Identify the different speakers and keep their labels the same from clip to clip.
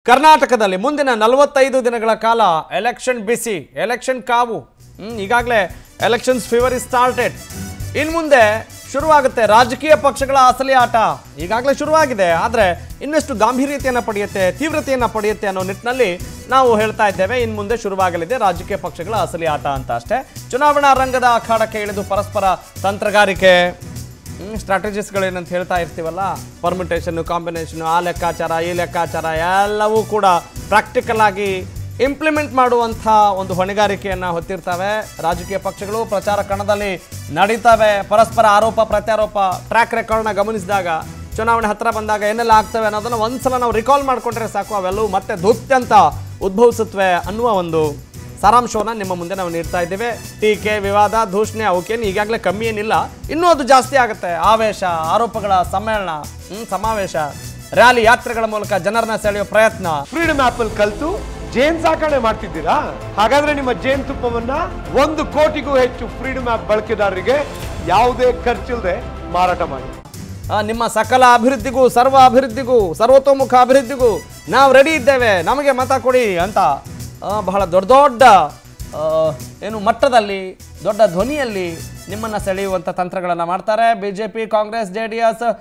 Speaker 1: ಕರ್ನಾಟಕದಲ್ಲಿ ಮುಂದಿನ ನಲವತ್ತೈದು ದಿನಗಳ ಕಾಲ ಎಲೆಕ್ಷನ್ ಬಿಸಿ ಎಲೆಕ್ಷನ್ ಕಾವು ಹ್ಮ್, ಈಗಾಗಲೇ ಎಲೆಕ್ಷನ್ಸ್ ಫೀವರ್ ಇಸ್ ಸ್ಟಾರ್ಟೆಡ್ ಇನ್ನು ಮುಂದೆ ಶುರುವಾಗುತ್ತೆ ರಾಜಕೀಯ ಪಕ್ಷಗಳ ಅಸಲಿ ಆಟ ಈಗಾಗಲೇ ಶುರುವಾಗಿದೆ ಆದರೆ ಇನ್ನಷ್ಟು ಗಾಂಭೀರ್ಯತೆಯನ್ನು ಪಡೆಯುತ್ತೆ ತೀವ್ರತೆಯನ್ನು ಪಡೆಯುತ್ತೆ ಅನ್ನೋ ನಿಟ್ಟಿನಲ್ಲಿ ನಾವು ಹೇಳ್ತಾ ಇದ್ದೇವೆ ಇನ್ನು ಮುಂದೆ ಶುರುವಾಗಲಿದೆ ರಾಜಕೀಯ ಪಕ್ಷಗಳ ಅಸಲಿ ಆಟ ಅಂತ ಅಷ್ಟೇ ಚುನಾವಣಾ ರಂಗದ ಅಖಾಡಕ್ಕೆ ಇಳಿದು ಪರಸ್ಪರ ತಂತ್ರಗಾರಿಕೆ ಸ್ಟ್ರಾಟಜಿಸ್ಗಳೇನಂತ ಹೇಳ್ತಾ ಇರ್ತೀವಲ್ಲ ಪರ್ಮಿಟೇಷನ್ನು ಕಾಂಬಿನೇಷನ್ನು ಆ ಲೆಕ್ಕಾಚಾರ ಈ ಲೆಕ್ಕಾಚಾರ ಎಲ್ಲವೂ ಕೂಡ ಪ್ರಾಕ್ಟಿಕಲ್ ಆಗಿ ಇಂಪ್ಲಿಮೆಂಟ್ ಮಾಡುವಂಥ ಒಂದು ಹೊಣೆಗಾರಿಕೆಯನ್ನು ಹೊತ್ತಿರ್ತವೆ ರಾಜಕೀಯ ಪಕ್ಷಗಳು ಪ್ರಚಾರ ಕಣದಲ್ಲಿ ನಡೀತವೆ ಪರಸ್ಪರ ಆರೋಪ ಪ್ರತ್ಯಾರೋಪ ಟ್ರ್ಯಾಕ್ ರೆಕಾರ್ಡ್ನ ಗಮನಿಸಿದಾಗ ಚುನಾವಣೆ ಹತ್ರ ಬಂದಾಗ ಏನೆಲ್ಲ ಆಗ್ತವೆ ಅನ್ನೋದನ್ನು ಒಂದ್ಸಲ ನಾವು ರಿಕಾಲ್ ಮಾಡ್ಕೊಂಡ್ರೆ ಸಾಕು ಅವೆಲ್ಲವೂ ಮತ್ತೆ ಧುತ್ಯಂತ ಉದ್ಭವಿಸುತ್ತವೆ ಅನ್ನುವ ಒಂದು ಸಾರಾಂಶವನ್ನು ನಿಮ್ಮ ಮುಂದೆ ನಾವು ನೀಡ್ತಾ ಇದ್ದೇವೆ ಟೀಕೆ ವಿವಾದ ದೂಷಣೆ ಅವಕ್ಕೇನು ಈಗಾಗಲೇ ಕಮ್ಮಿ ಏನಿಲ್ಲ ಇನ್ನೂ ಅದು ಜಾಸ್ತಿ ಆಗುತ್ತೆ ಆವೇಶ ಆರೋಪಗಳ ಸಮ್ಮೇಳನ ಹ್ಮ್, ಸಮಾವೇಶ ರ್ಯಾಲಿ ಯಾತ್ರೆಗಳ ಮೂಲಕ ಜನರನ್ನ ಸೆಳೆಯುವ ಪ್ರಯತ್ನ
Speaker 2: ಫ್ರೀಡಮ್ ಆಪ್ ಅಲ್ಲಿ ಕಲ್ತು ಜೇನ್ ಸಾಕಣೆ ಮಾಡ್ತಿದ್ದೀರಾ ಹಾಗಾದ್ರೆ ನಿಮ್ಮ ಜೇನ್ ತುಪ್ಪವನ್ನ ಒಂದು ಕೋಟಿಗೂ ಹೆಚ್ಚು ಫ್ರೀಡಮ್ ಆಪ್ ಬಳಕೆದಾರರಿಗೆ ಯಾವುದೇ ಖರ್ಚಿಲ್ಲದೆ ಮಾರಾಟ ಮಾಡಿ
Speaker 1: ಆ, ನಿಮ್ಮ ಸಕಲ ಅಭಿವೃದ್ಧಿಗೂ ಸರ್ವ ಅಭಿವೃದ್ಧಿಗೂ ಸರ್ವತೋಮುಖ ಅಭಿವೃದ್ಧಿಗೂ ನಾವು ರೆಡಿ ಇದ್ದೇವೆ ನಮಗೆ ಮತ ಕೊಡಿ ಅಂತ ಆ, ಬಹಳ ದೊಡ್ಡ ದೊಡ್ಡ ಆ, ಏನು ಮಟ್ಟದಲ್ಲಿ ದೊಡ್ಡ ಧ್ವನಿಯಲ್ಲಿ ನಿಮ್ಮನ್ನು ಸೆಳೆಯುವಂಥ ತಂತ್ರಗಳನ್ನು ಮಾಡ್ತಾರೆ B J P Congress J D S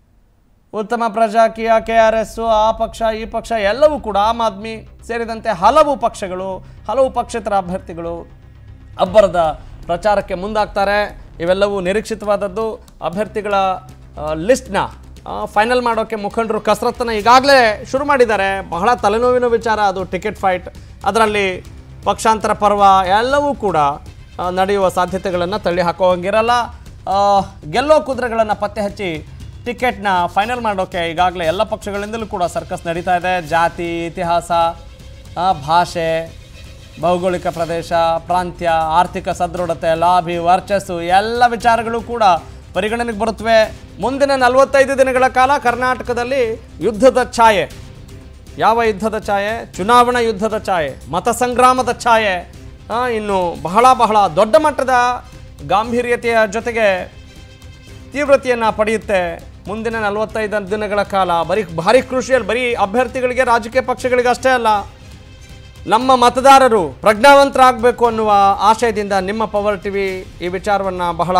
Speaker 1: Uttama Prajaakeeya K R S ಆ ಪಕ್ಷ ಈ ಪಕ್ಷ ಎಲ್ಲವೂ ಕೂಡ ಆಮ್ ಆದ್ಮಿ ಸೇರಿದಂತೆ ಹಲವು ಪಕ್ಷಗಳು ಹಲವು ಪಕ್ಷೇತರ ಅಭ್ಯರ್ಥಿಗಳು ಅಬ್ಬರದ ಪ್ರಚಾರಕ್ಕೆ ಮುಂದಾಗ್ತಾರೆ ಇವೆಲ್ಲವೂ ನಿರೀಕ್ಷಿತವಾದದ್ದು ಅಭ್ಯರ್ಥಿಗಳ ಲಿಸ್ಟ್ನ ಫೈನಲ್ ಮಾಡೋಕ್ಕೆ ಮುಖಂಡರು ಕಸರತ್ತನ್ನು ಈಗಾಗಲೇ ಶುರು ಮಾಡಿದ್ದಾರೆ ಬಹಳ ತಲೆನೋವಿನ ವಿಚಾರ ಅದು ಟಿಕೆಟ್ ಫೈಟ್ ಅದರಲ್ಲಿ ಪಕ್ಷಾಂತರ ಪರ್ವ ಎಲ್ಲವೂ ಕೂಡ ಆ, ನಡೆಯುವ ಸಾಧ್ಯತೆಗಳನ್ನು ತಳ್ಳಿ ಹಾಕೋಂಗಿರಲ್ಲ ಆ, ಗೆಲ್ಲೋ ಕುದುರೆಗಳನ್ನು ಪತ್ತೆ ಹಚ್ಚಿ ಟಿಕೆಟ್ನ ಫೈನಲ್ ಮಾಡೋಕ್ಕೆ ಈಗಾಗಲೇ ಎಲ್ಲ ಪಕ್ಷಗಳಿಂದಲೂ ಕೂಡ ಸರ್ಕಸ್ ನಡೀತಾ ಇದೆ ಜಾತಿ ಇತಿಹಾಸ ಆ, ಭಾಷೆ ಭೌಗೋಳಿಕ ಪ್ರದೇಶ ಪ್ರಾಂತ್ಯ ಆರ್ಥಿಕ ಸದೃಢತೆ ಲಾಭಿ ವರ್ಚಸ್ಸು ಎಲ್ಲ ವಿಚಾರಗಳು ಕೂಡ ಪರಿಗಣನೆಗೆ ಬರುತ್ತವೆ ಮುಂದಿನ ನಲವತ್ತೈದು ದಿನಗಳ ಕಾಲ ಕರ್ನಾಟಕದಲ್ಲಿ ಯುದ್ಧದ ಛಾಯೆ ಯಾವ ಯುದ್ಧದ ಛಾಯೆ ಚುನಾವಣಾ ಯುದ್ಧದ ಛಾಯೆ ಮತ ಸಂಗ್ರಾಮದ ಛಾಯೆ ಆ, ಇನ್ನು ಬಹಳ ಬಹಳ ದೊಡ್ಡ ಮಟ್ಟದ ಗಾಂಭೀರ್ಯತೆಯ ಜೊತೆಗೆ ತೀವ್ರತೆಯನ್ನು ಪಡೆಯುತ್ತೆ ಮುಂದಿನ ನಲವತ್ತೈದು ದಿನಗಳ ಕಾಲ ಬರೀ ಭಾರಿ ಕ್ರೂಷಿಯಲ್ ಬರೀ ಅಭ್ಯರ್ಥಿಗಳಿಗೆ ರಾಜಕೀಯ ಪಕ್ಷಗಳಿಗೆ ಅಷ್ಟೇ ಅಲ್ಲ ನಮ್ಮ ಮತದಾರರು ಪ್ರಜ್ಞಾವಂತರಾಗಬೇಕು ಅನ್ನುವ ಆಶಯದಿಂದ ನಿಮ್ಮ ಪವರ್ ಟಿವಿ ಈ ವಿಚಾರವನ್ನು ಬಹಳ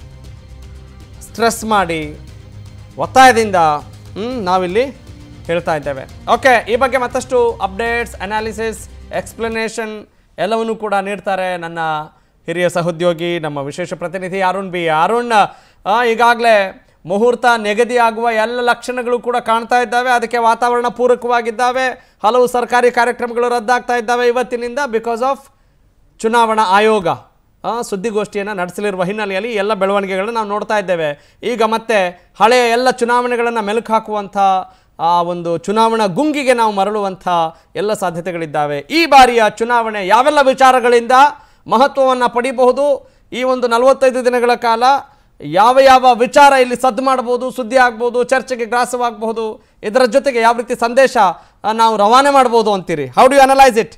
Speaker 1: ಸ್ಟ್ರೆಸ್ ಮಾಡಿ ಒತ್ತಾಯದಿಂದ ಹ್ಮ್, ನಾವಿಲ್ಲಿ ಹೇಳ್ತಾ ಇದ್ದೇವೆ ಓಕೆ ಈ ಬಗ್ಗೆ ಮತ್ತಷ್ಟು ಅಪ್ಡೇಟ್ಸ್ ಅನಾಲಿಸಿಸ್ ಎಕ್ಸ್ಪ್ಲನೇಷನ್ ಎಲ್ಲವನ್ನೂ ಕೂಡ ನೀಡ್ತಾರೆ ನನ್ನ ಹಿರಿಯ ಸಹೋದ್ಯೋಗಿ ನಮ್ಮ ವಿಶೇಷ ಪ್ರತಿನಿಧಿ ಅರುಣ್ ಬಿ ಅರುಣ್ ಆ, ಈಗಾಗಲೇ ಮುಹೂರ್ತ ನಿಗದಿಯಾಗುವ ಎಲ್ಲ ಲಕ್ಷಣಗಳು ಕೂಡ ಕಾಣ್ತಾ ಇದ್ದಾವೆ ಅದಕ್ಕೆ ವಾತಾವರಣ ಪೂರಕವಾಗಿದ್ದಾವೆ ಹಲವು ಸರ್ಕಾರಿ ಕಾರ್ಯಕ್ರಮಗಳು ರದ್ದಾಗ್ತಾ ಇದ್ದಾವೆ ಇವತ್ತಿನಿಂದ ಬಿಕಾಸ್ ಆಫ್ ಚುನಾವಣಾ ಆಯೋಗ ಆ, ಸುದ್ದಿಗೋಷ್ಠಿಯನ್ನು ನಡೆಸಲಿರುವ ಹಿನ್ನೆಲೆಯಲ್ಲಿ ಎಲ್ಲ ಬೆಳವಣಿಗೆಗಳನ್ನು ನಾವು ನೋಡ್ತಾ ಇದ್ದೇವೆ ಈಗ ಮತ್ತೆ ಹಳೆಯ ಎಲ್ಲ ಚುನಾವಣೆಗಳನ್ನು ಮೆಲುಕು ಹಾಕುವಂಥ ಆ ಒಂದು ಚುನಾವಣಾ ಗುಂಗಿಗೆ ನಾವು ಮರಳುವಂಥ ಎಲ್ಲ ಸಾಧ್ಯತೆಗಳಿದ್ದಾವೆ ಈ ಬಾರಿಯ ಚುನಾವಣೆ ಯಾವೆಲ್ಲ ವಿಚಾರಗಳಿಂದ ಮಹತ್ವವನ್ನು ಪಡಿಬಹುದು ಈ ಒಂದು ನಲವತ್ತೈದು ದಿನಗಳ ಕಾಲ ಯಾವ ಯಾವ ವಿಚಾರ ಇಲ್ಲಿ ಸದ್ದು ಮಾಡಬಹುದು ಸುದ್ದಿ ಆಗ್ಬೋದು ಚರ್ಚೆಗೆ ಗ್ರಾಸವಾಗಬಹುದು ಇದರ ಜೊತೆಗೆ ಯಾವ ರೀತಿ ಸಂದೇಶ ಆ, ನಾವು ರವಾನೆ ಮಾಡ್ಬೋದು ಅಂತೀರಿ how do you analyse it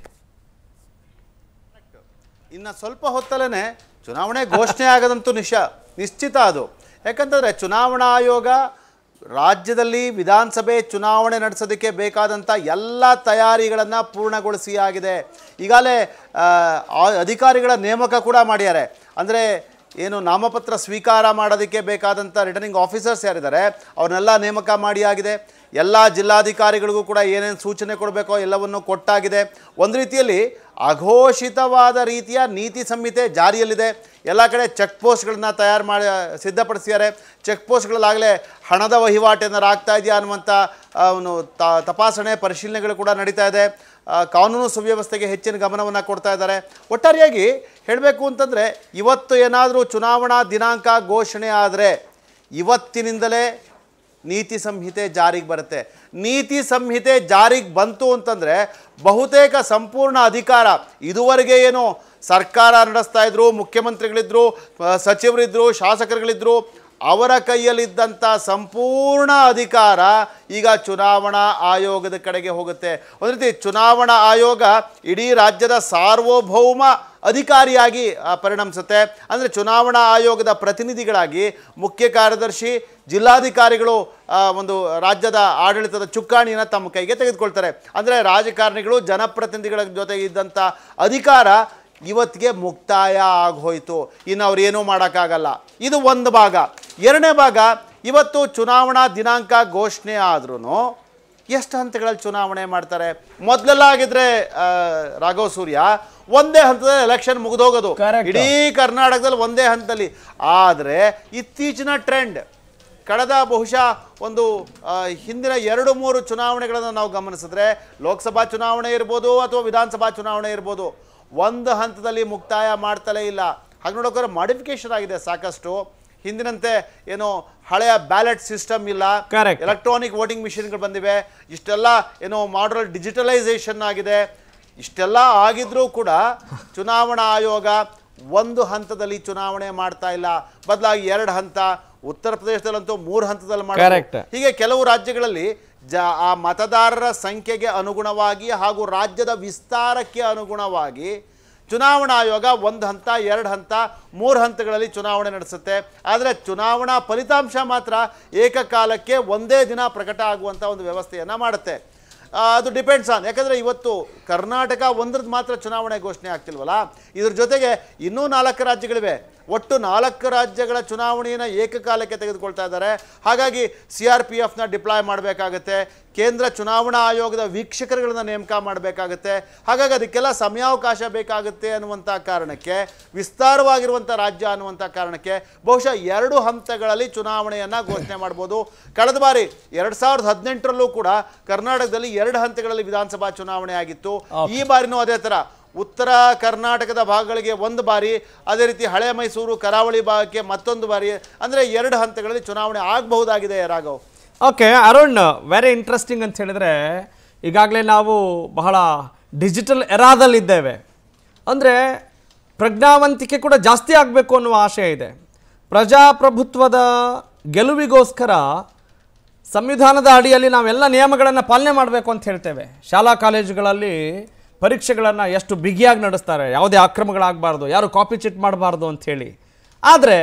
Speaker 3: ಇನ್ನು ಸ್ವಲ್ಪ ಹೊತ್ತಲ್ಲೇ ಚುನಾವಣೆ ಘೋಷಣೆ ಆಗೋದಂತೂ ನಿಶ ನಿಶ್ಚಿತ ಅದು ಯಾಕಂತಂದರೆ ಚುನಾವಣಾ ಆಯೋಗ ರಾಜ್ಯದಲ್ಲಿ ವಿಧಾನಸಭೆ ಚುನಾವಣೆ ನಡೆಸೋದಕ್ಕೆ ಬೇಕಾದಂಥ ಎಲ್ಲ ತಯಾರಿಗಳನ್ನು ಪೂರ್ಣಗೊಳಿಸಿ ಆಗಿದೆ ಈಗಾಗಲೇ ಆ, ಆ- ಅಧಿಕಾರಿಗಳ ನೇಮಕ ಕೂಡ ಮಾಡ್ಯಾರೆ ಅಂದರೆ ಏನು ನಾಮಪತ್ರ ಸ್ವೀಕಾರ ಮಾಡೋದಕ್ಕೆ ಬೇಕಾದಂಥ ರಿಟರ್ನಿಂಗ್ ಆಫೀಸರ್ಸ್ ಯಾರಿದ್ದಾರೆ ಅವ್ರನ್ನೆಲ್ಲ ನೇಮಕ ಮಾಡಿ ಆಗಿದೆ ಎಲ್ಲ ಜಿಲ್ಲಾಧಿಕಾರಿಗಳಿಗೂ ಕೂಡ ಏನೇನು ಸೂಚನೆ ಕೊಡಬೇಕೋ ಎಲ್ಲವನ್ನು ಕೊಟ್ಟಾಗಿದೆ ಒಂದು ರೀತಿಯಲ್ಲಿ ಅಘೋಷಿತವಾದ ರೀತಿಯ ನೀತಿ ಸಂಹಿತೆ ಜಾರಿಯಲ್ಲಿದೆ ಎಲ್ಲ ಕಡೆ ಚೆಕ್ ಪೋಸ್ಟ್ಗಳನ್ನ ತಯಾರು ಮಾಡಿ ಸಿದ್ಧಪಡಿಸಿದ್ದಾರೆ ಚೆಕ್ ಪೋಸ್ಟ್ಗಳಲ್ಲಾಗಲೇ ಹಣದ ವಹಿವಾಟು ಏನಾರು ಆಗ್ತಾ ಇದೆಯಾ ಅನ್ನುವಂಥ ಆ, ಒಂದು ತ- ತಪಾಸಣೆ ಪರಿಶೀಲನೆಗಳು ಕೂಡ ನಡೀತಾ ಇದೆ ಆ, ಕಾನೂನು ಸುವ್ಯವಸ್ಥೆಗೆ ಹೆಚ್ಚಿನ ಗಮನವನ್ನು ಕೊಡ್ತಾ ಇದ್ದಾರೆ ಒಟ್ಟಾರೆಯಾಗಿ ಹೇಳಬೇಕು ಅಂತಂದರೆ ಇವತ್ತು ಏನಾದರೂ ಚುನಾವಣಾ ದಿನಾಂಕ ಘೋಷಣೆ ಆದರೆ ಇವತ್ತಿನಿಂದಲೇ ನೀತಿ ಸಂಹಿತೆ ಜಾರಿಗೆ ಬರುತ್ತೆ ನೀತಿ ಸಂಹಿತೆ ಜಾರಿಗೆ ಬಂತು ಅಂತಂದರೆ ಬಹುತೇಕ ಸಂಪೂರ್ಣ ಅಧಿಕಾರ ಇದುವರೆಗೆ ಏನು ಸರ್ಕಾರ ನಡೆಸ್ತಾ ಇದ್ರು ಮುಖ್ಯಮಂತ್ರಿಗಳಿದ್ರು ಆ, ಸಚಿವರಿದ್ರು ಶಾಸಕರುಗಳಿದ್ರು ಅವರ ಕೈಯಲ್ಲಿದ್ದಂಥ ಸಂಪೂರ್ಣ ಅಧಿಕಾರ ಈಗ ಚುನಾವಣಾ ಆಯೋಗದ ಕಡೆಗೆ ಹೋಗುತ್ತೆ ಒಂದು ರೀತಿ ಚುನಾವಣಾ ಆಯೋಗ ಇಡೀ ರಾಜ್ಯದ ಸಾರ್ವಭೌಮ ಅಧಿಕಾರಿಯಾಗಿ ಆ, ಪರಿಣಮಿಸುತ್ತೆ ಅಂದರೆ ಚುನಾವಣಾ ಆಯೋಗದ ಪ್ರತಿನಿಧಿಗಳಾಗಿ ಮುಖ್ಯ ಕಾರ್ಯದರ್ಶಿ ಜಿಲ್ಲಾಧಿಕಾರಿಗಳು ಆ, ಒಂದು ರಾಜ್ಯದ ಆಡಳಿತದ ಚುಕ್ಕಾಣಿಯನ್ನು ತಮ್ಮ ಕೈಗೆ ತೆಗೆದುಕೊಳ್ತಾರೆ ಅಂದರೆ ರಾಜಕಾರಣಿಗಳು ಜನಪ್ರತಿನಿಧಿಗಳ ಜೊತೆಗೆ ಇದ್ದಂಥ ಅಧಿಕಾರ ಇವತ್ತಿಗೆ ಮುಕ್ತಾಯ ಆಗೋಯ್ತು ಇನ್ನು ಅವ್ರು ಏನೂ ಮಾಡೋಕ್ಕಾಗಲ್ಲ ಇದು ಒಂದು ಭಾಗ ಎರಡನೇ ಭಾಗ ಇವತ್ತು ಚುನಾವಣಾ ದಿನಾಂಕ ಘೋಷಣೆ ಆದ್ರೂ ಎಷ್ಟು ಹಂತಗಳಲ್ಲಿ ಚುನಾವಣೆ ಮಾಡ್ತಾರೆ ಮೊದಲೆಲ್ಲ ಆಗಿದ್ರೆ ಆ, ರಾಘವ್ ಸೂರ್ಯ ಒಂದೇ ಹಂತದಲ್ಲಿ ಎಲೆಕ್ಷನ್ ಮುಗಿದೋಗೋದು
Speaker 1: Correct.
Speaker 3: ಇಡೀ ಕರ್ನಾಟಕದಲ್ಲಿ ಒಂದೇ ಹಂತದಲ್ಲಿ ಆದರೆ ಇತ್ತೀಚಿನ ಟ್ರೆಂಡ್ ಕಳೆದ ಬಹುಶಃ ಒಂದು ಆ, ಹಿಂದಿನ ಎರಡು ಮೂರು ಚುನಾವಣೆಗಳನ್ನು ನಾವು ಗಮನಿಸಿದ್ರೆ ಲೋಕಸಭಾ ಚುನಾವಣೆ ಇರ್ಬೋದು ಅಥವಾ ವಿಧಾನಸಭಾ ಚುನಾವಣೆ ಇರ್ಬೋದು ಒಂದು ಹಂತದಲ್ಲಿ ಮುಕ್ತಾಯ ಮಾಡ್ತಲೇ ಇಲ್ಲ ಹಾಗೆ ನೋಡೋಕೆ ಮಾಡಿಫಿಕೇಶನ್ ಆಗಿದೆ ಸಾಕಷ್ಟು ಹಿಂದಿನಂತೆ ಏನು ಹಳೆಯ ಬ್ಯಾಲೆಟ್ ಸಿಸ್ಟಮ್ ಇಲ್ಲ
Speaker 1: Correct.
Speaker 3: ಎಲೆಕ್ಟ್ರಾನಿಕ್ ವೋಟಿಂಗ್ ಮಿಷಿನ್ಗಳು ಬಂದಿವೆ ಇಷ್ಟೆಲ್ಲ ಏನೋ ಮಾಡಲ್ ಡಿಜಿಟಲೈಸೇಷನ್ ಆಗಿದೆ ಇಷ್ಟೆಲ್ಲ ಆಗಿದ್ರೂ ಕೂಡ ಚುನಾವಣಾ ಆಯೋಗ ಒಂದು ಹಂತದಲ್ಲಿ ಚುನಾವಣೆ ಮಾಡ್ತಾ ಇಲ್ಲ ಬದಲಾಗಿ ಎರಡು ಹಂತ ಉತ್ತರ ಪ್ರದೇಶದಲ್ಲಂತೂ ಮೂರು ಹಂತದಲ್ಲಿ
Speaker 1: Correct.
Speaker 3: ಮಾಡ್ತಾರೆ ಹೀಗೆ ಕೆಲವು ರಾಜ್ಯಗಳಲ್ಲಿ ಜ ಆ ಮತದಾರರ ಸಂಖ್ಯೆಗೆ ಅನುಗುಣವಾಗಿ ಹಾಗೂ ರಾಜ್ಯದ ವಿಸ್ತಾರಕ್ಕೆ ಅನುಗುಣವಾಗಿ ಚುನಾವಣಾ ಆಯೋಗ ಒಂದು ಹಂತ ಎರಡು ಹಂತ ಮೂರು ಹಂತಗಳಲ್ಲಿ ಚುನಾವಣೆ ನಡೆಸುತ್ತೆ ಆದರೆ ಚುನಾವಣಾ ಫಲಿತಾಂಶ ಮಾತ್ರ ಏಕಕಾಲಕ್ಕೆ ಒಂದೇ ದಿನ ಪ್ರಕಟ ಆಗುವಂಥ ಒಂದು ವ್ಯವಸ್ಥೆಯನ್ನು ಮಾಡುತ್ತೆ ಆ, ಅದು ಡಿಪೆಂಡ್ಸ್ ಆನ್ ಯಾಕಂದರೆ ಇವತ್ತು ಕರ್ನಾಟಕ ಒಂದ್ರದ್ದು ಮಾತ್ರ ಚುನಾವಣೆ ಘೋಷಣೆ ಆಗ್ತಿಲ್ವಲ್ಲ ಇದ್ರ ಜೊತೆಗೆ ಇನ್ನೂ ನಾಲ್ಕು ರಾಜ್ಯಗಳಿವೆ ಒಟ್ಟು ನಾಲ್ಕು ರಾಜ್ಯಗಳ ಚುನಾವಣೆಯನ್ನು ಏಕಕಾಲಕ್ಕೆ ತೆಗೆದುಕೊಳ್ತಾ ಇದ್ದಾರೆ ಹಾಗಾಗಿ ಸಿ ಆರ್ ಪಿ ಎಫ್ನ ಡಿಪ್ಲಾಯ್ ಮಾಡಬೇಕಾಗತ್ತೆ ಕೇಂದ್ರ ಚುನಾವಣಾ ಆಯೋಗದ ವೀಕ್ಷಕರುಗಳನ್ನ ನೇಮಕ ಮಾಡಬೇಕಾಗತ್ತೆ ಹಾಗಾಗಿ ಅದಕ್ಕೆಲ್ಲ ಸಮಯಾವಕಾಶ ಬೇಕಾಗುತ್ತೆ ಅನ್ನುವಂಥ ಕಾರಣಕ್ಕೆ ವಿಸ್ತಾರವಾಗಿರುವಂಥ ರಾಜ್ಯ ಅನ್ನುವಂಥ ಕಾರಣಕ್ಕೆ ಬಹುಶಃ ಎರಡು ಹಂತಗಳಲ್ಲಿ ಚುನಾವಣೆಯನ್ನು ಘೋಷಣೆ ಮಾಡ್ಬೋದು ಕಳೆದ ಬಾರಿ ಎರಡು ಸಾವಿರದ ಹದಿನೆಂಟರಲ್ಲೂ ಕೂಡ ಕರ್ನಾಟಕದಲ್ಲಿ ಎರಡು ಹಂತಗಳಲ್ಲಿ ವಿಧಾನಸಭಾ ಚುನಾವಣೆ ಆಗಿತ್ತು ಈ ಬಾರಿನೂ ಅದೇ ಥರ ಉತ್ತರ ಕರ್ನಾಟಕದ ಭಾಗಗಳಿಗೆ ಒಂದು ಬಾರಿ ಅದೇ ರೀತಿ ಹಳೆ ಮೈಸೂರು ಕರಾವಳಿ ಭಾಗಕ್ಕೆ ಮತ್ತೊಂದು ಬಾರಿ ಅಂದರೆ ಎರಡು ಹಂತಗಳಲ್ಲಿ ಚುನಾವಣೆ ಆಗಬಹುದಾಗಿದೆ Raghav
Speaker 1: okay Arun very interesting ಅಂತ ಹೇಳಿದ್ರೆ ಈಗಾಗಲೇ ನಾವು ಬಹಳ ಡಿಜಿಟಲ್ ಎರಾದಲ್ಲಿದ್ದೇವೆ ಅಂದರೆ ಪ್ರಜ್ಞಾವಂತಿಕೆ ಕೂಡ ಜಾಸ್ತಿ ಆಗಬೇಕು ಅನ್ನುವ ಆಶಯ ಇದೆ ಪ್ರಜಾಪ್ರಭುತ್ವದ ಗೆಲುವಿಗೋಸ್ಕರ ಸಂವಿಧಾನದ ಅಡಿಯಲ್ಲಿ ನಾವೆಲ್ಲ ನಿಯಮಗಳನ್ನು ಪಾಲನೆ ಮಾಡಬೇಕು ಅಂತ ಹೇಳ್ತೇವೆ ಶಾಲಾ ಕಾಲೇಜುಗಳಲ್ಲಿ ಪರೀಕ್ಷೆಗಳನ್ನು ಎಷ್ಟು ಬಿಗಿಯಾಗಿ ನಡೆಸ್ತಾರೆ ಯಾವುದೇ ಅಕ್ರಮಗಳಾಗಬಾರ್ದು ಯಾರು ಕಾಪಿ ಚಿಟ್ ಮಾಡಬಾರ್ದು ಅಂಥೇಳಿ ಆದರೆ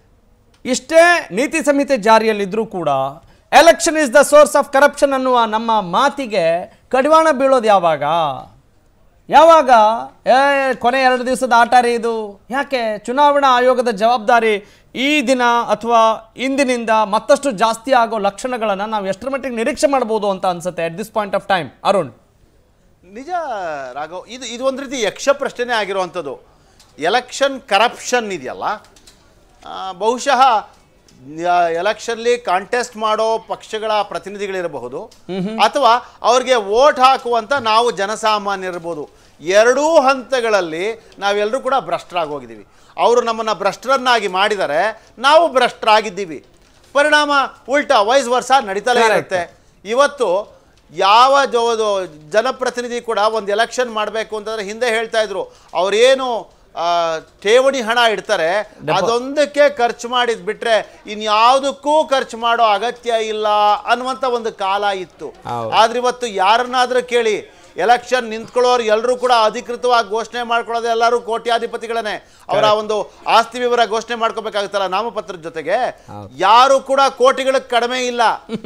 Speaker 1: ಇಷ್ಟೇ ನೀತಿ ಸಂಹಿತೆ ಜಾರಿಯಲ್ಲಿದ್ದರೂ ಕೂಡ election is the source of corruption ಅನ್ನುವ ನಮ್ಮ ಮಾತಿಗೆ ಕಡಿವಾಣ ಬೀಳೋದು ಯಾವಾಗ ಯಾವಾಗ ಏ ಕೊನೆ ಎರಡು ದಿವಸದ ಆಟ ರೀ ಇದು ಯಾಕೆ ಚುನಾವಣಾ ಆಯೋಗದ ಜವಾಬ್ದಾರಿ ಈ ದಿನ ಅಥವಾ ಇಂದಿನಿಂದ ಮತ್ತಷ್ಟು ಜಾಸ್ತಿ ಆಗೋ ಲಕ್ಷಣಗಳನ್ನು ನಾವು ಎಷ್ಟರ ಮಟ್ಟಿಗೆ ನಿರೀಕ್ಷೆ ಮಾಡ್ಬೋದು ಅಂತ ಅನ್ಸುತ್ತೆ at this point of time Arun
Speaker 3: ನಿಜ ರಾಘವ್ ಇದು ಇದು ಒಂದು ರೀತಿ ಯಕ್ಷ ಪ್ರಶ್ನೆನೇ ಆಗಿರುವಂಥದ್ದು ಎಲೆಕ್ಷನ್ ಕರಪ್ಷನ್ ಇದೆಯಲ್ಲ ಆ, ಬಹುಶಃ ಎಲೆಕ್ಷನ್ಲಿ ಕಾಂಟೆಸ್ಟ್ ಮಾಡೋ ಪಕ್ಷಗಳ ಪ್ರತಿನಿಧಿಗಳಿರಬಹುದು ಅಥವಾ ಅವ್ರಿಗೆ ವೋಟ್ ಹಾಕುವಂಥ ನಾವು ಜನಸಾಮಾನ್ಯರಿರ್ಬೋದು ಎರಡೂ ಹಂತಗಳಲ್ಲಿ ನಾವೆಲ್ಲರೂ ಕೂಡ ಭ್ರಷ್ಟರಾಗಿ ಹೋಗಿದ್ದೀವಿ ಅವರು ನಮ್ಮನ್ನು ಭ್ರಷ್ಟರನ್ನಾಗಿ ಮಾಡಿದರೆ ನಾವು ಭ್ರಷ್ಟರಾಗಿದ್ದೀವಿ ಪರಿಣಾಮ ಉಲ್ಟಾ ವಯಸ್ ವರ್ಷ ನಡೀತಲೇ
Speaker 1: Correct.
Speaker 3: ಇರುತ್ತೆ ಇವತ್ತು ಯಾವ ಜೋ ಜನಪ್ರತಿನಿಧಿ ಕೂಡ ಒಂದು ಎಲೆಕ್ಷನ್ ಮಾಡಬೇಕು ಅಂತಂದ್ರೆ ಹಿಂದೆ ಹೇಳ್ತಾ ಇದ್ರು ಅವ್ರೇನು ಆ, ಠೇವಣಿ ಹಣ ಇಡ್ತಾರೆ ಅದೊಂದಕ್ಕೆ ಖರ್ಚು ಮಾಡಿದ್ ಬಿಟ್ರೆ ಇನ್ಯಾವುದಕ್ಕೂ ಖರ್ಚು ಮಾಡೋ ಅಗತ್ಯ ಇಲ್ಲ ಅನ್ನುವಂಥ ಒಂದು ಕಾಲ ಇತ್ತು
Speaker 1: ಹೌದು.
Speaker 3: ಆದ್ರೆ ಇವತ್ತು ಯಾರನ್ನಾದ್ರೂ ಕೇಳಿ ಎಲೆಕ್ಷನ್ ನಿಂತ್ಕೊಳ್ಳೋರು ಎಲ್ಲರೂ ಕೂಡ ಅಧಿಕೃತವಾಗಿ ಘೋಷಣೆ ಮಾಡ್ಕೊಳ್ಳೋದು ಎಲ್ಲರೂ ಕೋಟ್ಯಾಧಿಪತಿಗಳನ್ನೇ ಅವರ ಒಂದು ಆಸ್ತಿ ವಿವರ ಘೋಷಣೆ ಮಾಡ್ಕೋಬೇಕಾಗುತ್ತಲ್ಲ ನಾಮಪತ್ರದ ಜೊತೆಗೆ ಯಾರು ಕೂಡ ಕೋಟಿಗಳಿಗೆ ಕಡಿಮೆ ಇಲ್ಲ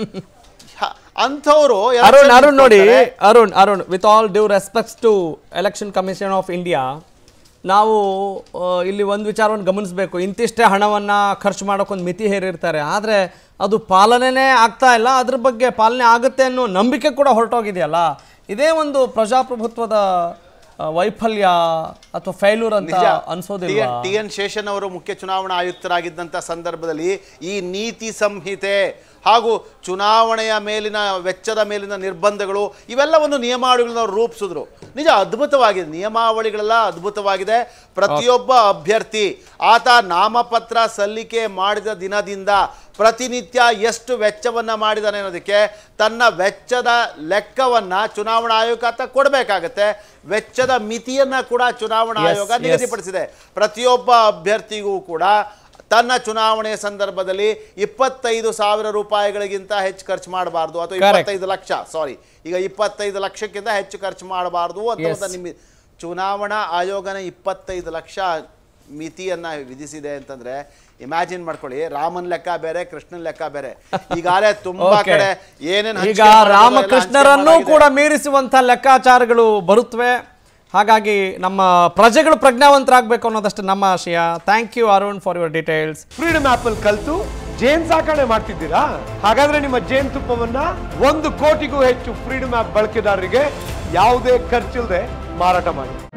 Speaker 3: ಅಂಥವ್ರು
Speaker 1: ಅರುಣ್ ಅರುಣ್ ನೋಡಿ Arun Arun with all due respects to election commission of India ನಾವು ಆ, ಇಲ್ಲಿ ಒಂದು ವಿಚಾರವನ್ನು ಗಮನಿಸಬೇಕು ಇಂತಿಷ್ಟೇ ಹಣವನ್ನು ಖರ್ಚು ಮಾಡೋಕ್ಕೊಂದು ಮಿತಿ ಹೇರಿರ್ತಾರೆ ಆದರೆ ಅದು ಪಾಲನೆನೇ ಆಗ್ತಾ ಇಲ್ಲ ಅದ್ರ ಬಗ್ಗೆ ಪಾಲನೆ ಆಗುತ್ತೆ ಅನ್ನೋ ನಂಬಿಕೆ ಕೂಡ ಹೊರಟೋಗಿದೆಯಲ್ಲ ಇದೇ ಒಂದು ಪ್ರಜಾಪ್ರಭುತ್ವದ ಆ, ವೈಫಲ್ಯ ಅಥವಾ ಫೈಲೂರ್ ಅಂತ ಅನ್ಸೋದಿಲ್ಲ
Speaker 3: ಟಿ ಎನ್ ಶೇಷನ್ ಅವರು ಮುಖ್ಯ ಚುನಾವಣಾ ಆಯುಕ್ತರಾಗಿದ್ದಂಥ ಸಂದರ್ಭದಲ್ಲಿ ಈ ನೀತಿ ಸಂಹಿತೆ ಹಾಗೂ ಚುನಾವಣೆಯ ಮೇಲಿನ ವೆಚ್ಚದ ಮೇಲಿನ ನಿರ್ಬಂಧಗಳು ಇವೆಲ್ಲವನ್ನು ನಿಯಮಾವಳಿಗಳನ್ನ ಅವ್ರು ರೂಪಿಸಿದ್ರು ನಿಜ ಅದ್ಭುತವಾಗಿದೆ ನಿಯಮಾವಳಿಗಳೆಲ್ಲ ಅದ್ಭುತವಾಗಿದೆ ಪ್ರತಿಯೊಬ್ಬ ಅಭ್ಯರ್ಥಿ ಆತ ನಾಮಪತ್ರ ಸಲ್ಲಿಕೆ ಮಾಡಿದ ದಿನದಿಂದ ಪ್ರತಿನಿತ್ಯ ಎಷ್ಟು ವೆಚ್ಚವನ್ನು ಮಾಡಿದಾನೆ ಅನ್ನೋದಕ್ಕೆ ತನ್ನ ವೆಚ್ಚದ ಲೆಕ್ಕವನ್ನು ಚುನಾವಣಾ ಆಯೋಗ ಆತ ಕೊಡಬೇಕಾಗತ್ತೆ ವೆಚ್ಚದ ಮಿತಿಯನ್ನು ಕೂಡ ಚುನಾವಣಾ
Speaker 1: Yes,
Speaker 3: ಆಯೋಗ
Speaker 1: yes.
Speaker 3: ನಿಗದಿಪಡಿಸಿದೆ ಪ್ರತಿಯೊಬ್ಬ ಅಭ್ಯರ್ಥಿಗೂ ಕೂಡ ತನ್ನ ಚುನಾವಣೆಯ ಸಂದರ್ಭದಲ್ಲಿ ಇಪ್ಪತ್ತೈದು ಸಾವಿರ ರೂಪಾಯಿಗಳಿಗಿಂತ ಹೆಚ್ಚು ಖರ್ಚು ಮಾಡಬಾರ್ದು ಅಥವಾ
Speaker 1: Correct.
Speaker 3: ಇಪ್ಪತ್ತೈದು ಲಕ್ಷ ಸಾರಿ ಈಗ ಇಪ್ಪತ್ತೈದು ಲಕ್ಷಕ್ಕಿಂತ ಹೆಚ್ಚು ಖರ್ಚು ಮಾಡಬಾರ್ದು ಅಂತ
Speaker 1: Yes.
Speaker 3: ಒಂದು ನಿಮ್ಮ ಚುನಾವಣಾ ಆಯೋಗನ ಇಪ್ಪತ್ತೈದು ಲಕ್ಷ ಮಿತಿಯನ್ನ ವಿಧಿಸಿದೆ ಅಂತಂದ್ರೆ ಇಮ್ಯಾಜಿನ್ ಮಾಡ್ಕೊಳ್ಳಿ ರಾಮನ್ ಲೆಕ್ಕ ಬೇರೆ ಕೃಷ್ಣನ್ ಲೆಕ್ಕ ಬೇರೆ ಈಗಾಗಲೇ ತುಂಬಾ
Speaker 1: Okay.
Speaker 3: ಕಡೆ ಏನೇನ್
Speaker 1: ಈಗ
Speaker 3: ಹಂಚಿಕೆ ಮಾಡೋದು ಎಲ್ಲ
Speaker 1: ರಾಮಕೃಷ್ಣರನ್ನೂ
Speaker 3: ಹಂಚಿಕೆ
Speaker 1: ಕೂಡ ಮೀರಿಸುವಂತ ಲೆಕ್ಕಾಚಾರಗಳು ಬರುತ್ತವೆ ಹಾಗಾಗಿ ನಮ್ಮ ಪ್ರಜೆಗಳು ಪ್ರಜ್ಞಾವಂತರಾಗಬೇಕು ಅನ್ನೋದಷ್ಟು ನಮ್ಮ ಆಶಯ thank you Arun for your details
Speaker 2: freedom app ಅಲ್ಲಿ ಕಲ್ತು ಜೇನ್ ಸಾಕಣೆ ಮಾಡ್ತಿದ್ದೀರಾ ಹಾಗಾದ್ರೆ ನಿಮ್ಮ ಜೇನ್ ತುಪ್ಪವನ್ನ ಒಂದು ಕೋಟಿಗೂ ಹೆಚ್ಚು ಫ್ರೀಡಮ್ ಆಪ್ ಬಳಕೆದಾರರಿಗೆ ಯಾವುದೇ ಖರ್ಚಿಲ್ಲದೆ ಮಾರಾಟ ಮಾಡಿ